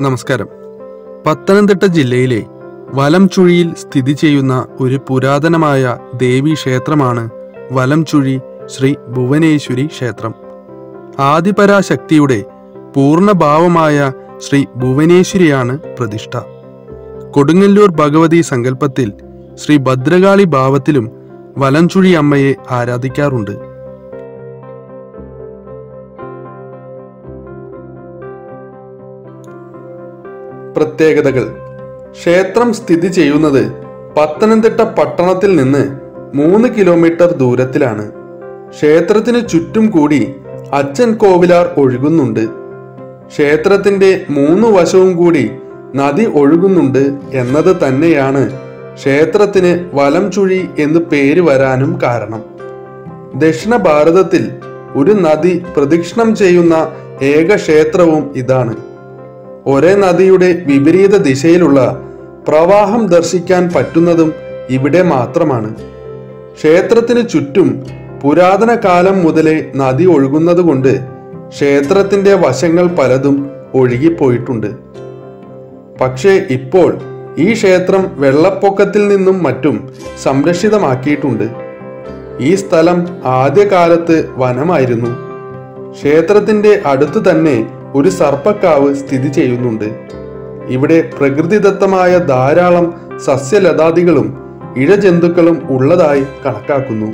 നമസ്കാരം പത്തനംതിട്ട ജില്ലയിലെ വലംചുഴിയിൽ സ്ഥിതി ചെയ്യുന്ന ഒരു പുരാതനമായ ദേവീ ക്ഷേത്രമാണ് വലംചുഴി ശ്രീ ഭുവനേശ്വരി ക്ഷേത്രം ആദിപരാശക്തിയുടെ പൂർണ്ണഭാവമായ ശ്രീ ഭുവനേശ്വരിയാണ് പ്രതിഷ്ഠ കൊടുങ്ങല്ലൂർ ഭഗവതി സങ്കല്പത്തിൽ ശ്രീ ഭദ്രകാളി ഭാവത്തിലും വലംചുഴി അമ്മയെ ആരാധിക്കാറുണ്ട് പ്രത്യേകതകൾ ക്ഷേത്രം സ്ഥിതി ചെയ്യുന്നത് പത്തനംതിട്ട പട്ടണത്തിൽ നിന്ന് മൂന്ന് കിലോമീറ്റർ ദൂരത്തിലാണ് ക്ഷേത്രത്തിന് ചുറ്റും കൂടി അച്ഛൻ കോവിലാർ ഒഴുകുന്നുണ്ട് ക്ഷേത്രത്തിന്റെ മൂന്ന് വശവും കൂടി നദി ഒഴുകുന്നുണ്ട് എന്നത് തന്നെയാണ് ക്ഷേത്രത്തിന് വലംചുഴി എന്ന് പേര് വരാനും കാരണം ദക്ഷിണ ഭാരതത്തിൽ ഒരു നദി പ്രദക്ഷിണം ചെയ്യുന്ന ഏക ക്ഷേത്രവും ഇതാണ് ഒരേ നദിയുടെ വിപരീത ദിശയിലുള്ള പ്രവാഹം ദർശിക്കാൻ പറ്റുന്നതും ഇവിടെ മാത്രമാണ് ക്ഷേത്രത്തിന് ചുറ്റും പുരാതന കാലം മുതലേ നദി ഒഴുകുന്നതുകൊണ്ട് ക്ഷേത്രത്തിന്റെ വശങ്ങൾ പലതും ഒഴുകിപ്പോയിട്ടുണ്ട് പക്ഷേ ഇപ്പോൾ ഈ ക്ഷേത്രം വെള്ളപ്പൊക്കത്തിൽ നിന്നും മറ്റും സംരക്ഷിതമാക്കിയിട്ടുണ്ട് ഈ സ്ഥലം ആദ്യകാലത്ത് വനമായിരുന്നു ക്ഷേത്രത്തിന്റെ അടുത്ത് തന്നെ ഒരു സർപ്പക്കാവ് സ്ഥിതി ചെയ്യുന്നുണ്ട് ഇവിടെ പ്രകൃതിദത്തമായ ധാരാളം സസ്യലതാദികളും ഇഴജന്തുക്കളും ഉള്ളതായി കണക്കാക്കുന്നു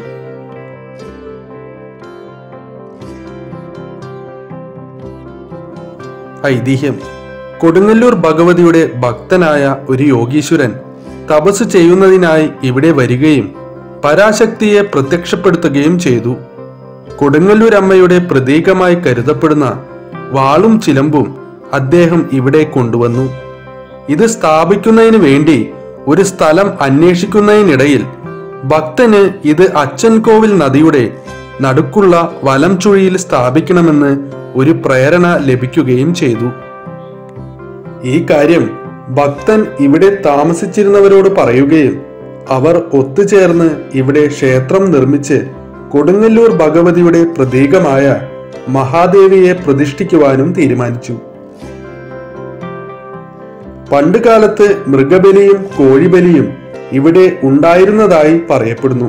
ഐതിഹ്യം കൊടുങ്ങല്ലൂർ ഭഗവതിയുടെ ഭക്തനായ ഒരു യോഗീശ്വരൻ തപസ് ചെയ്യുന്നതിനായി ഇവിടെ വരികയും പരാശക്തിയെ പ്രത്യക്ഷപ്പെടുത്തുകയും ചെയ്തു കൊടുങ്ങല്ലൂർ അമ്മയുടെ പ്രതീകമായി കരുതപ്പെടുന്ന വാളും ചിലമ്പും അദ്ദേഹം ഇവിടെ കൊണ്ടുവന്നു ഇത് സ്ഥാപിക്കുന്നതിന് വേണ്ടി ഒരു സ്ഥലം അന്വേഷിക്കുന്നതിനിടയിൽ ഭക്തന് ഇത് അച്ചൻകോവിൽ നദിയുടെ നടുക്കുള്ള വലംചുഴിയിൽ സ്ഥാപിക്കണമെന്ന് ഒരു പ്രേരണ ലഭിക്കുകയും ചെയ്തു ഈ കാര്യം ഭക്തൻ ഇവിടെ താമസിച്ചിരുന്നവരോട് പറയുകയും അവർ ഒത്തുചേർന്ന് ഇവിടെ ക്ഷേത്രം നിർമ്മിച്ച് കൊടുങ്ങല്ലൂർ ഭഗവതിയുടെ പ്രതീകമായ മഹാദേവിയെ പ്രതിഷ്ഠിക്കുവാനും തീരുമാനിച്ചു പണ്ടുകാലത്ത് മൃഗബലിയും കോഴിബലിയും ഇവിടെ ഉണ്ടായിരുന്നതായി പറയപ്പെടുന്നു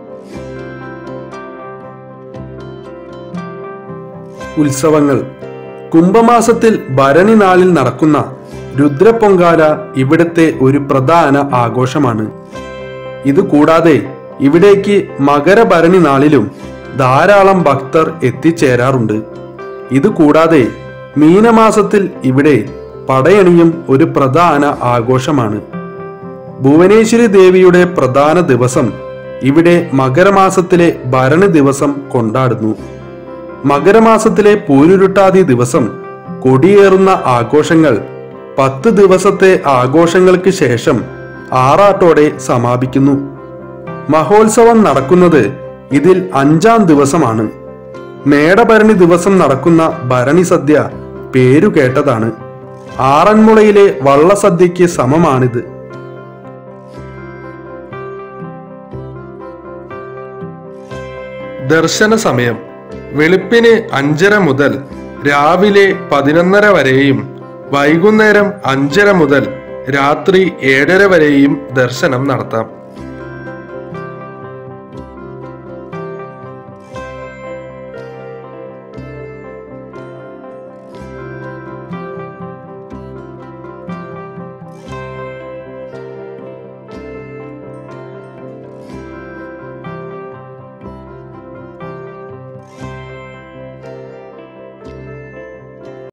ഉത്സവങ്ങൾ കുംഭമാസത്തിൽ ഭരണി നാളിൽ നടക്കുന്ന രുദ്രപ്പൊങ്കാല ഇവിടുത്തെ ഒരു പ്രധാന ആഘോഷമാണ് ഇത് കൂടാതെ ഇവിടേക്ക് മകരഭരണി നാളിലും ധാരാളം ഭക്തർ എത്തിച്ചേരാറുണ്ട് ഇത് കൂടാതെ മീനമാസത്തിൽ ഇവിടെ പടയണിയും ഒരു പ്രധാന ആഘോഷമാണ് ഭുവനേശ്വരി ദേവിയുടെ പ്രധാന ദിവസം ഇവിടെ മകരമാസത്തിലെ ഭരണി ദിവസം കൊണ്ടാടുന്നു മകരമാസത്തിലെ പൂരുരുട്ടാതി ദിവസം കൊടിയേറുന്ന ആഘോഷങ്ങൾ പത്ത് ദിവസത്തെ ആഘോഷങ്ങൾക്ക് ശേഷം ആറാട്ടോടെ സമാപിക്കുന്നു മഹോത്സവം നടക്കുന്നത് ഇതിൽ അഞ്ചാം ദിവസമാണ് മേടഭരണി ദിവസം നടക്കുന്ന ഭരണി സദ്യ പേരു കേട്ടതാണ് ആറന്മുളയിലെ വള്ളസദ്യയ്ക്ക് സമമാണിത് ദർശന സമയം വെളുപ്പിന് അഞ്ചര മുതൽ രാവിലെ പതിനൊന്നര വരെയും വൈകുന്നേരം അഞ്ചര മുതൽ രാത്രി ഏഴര വരെയും ദർശനം നടത്താം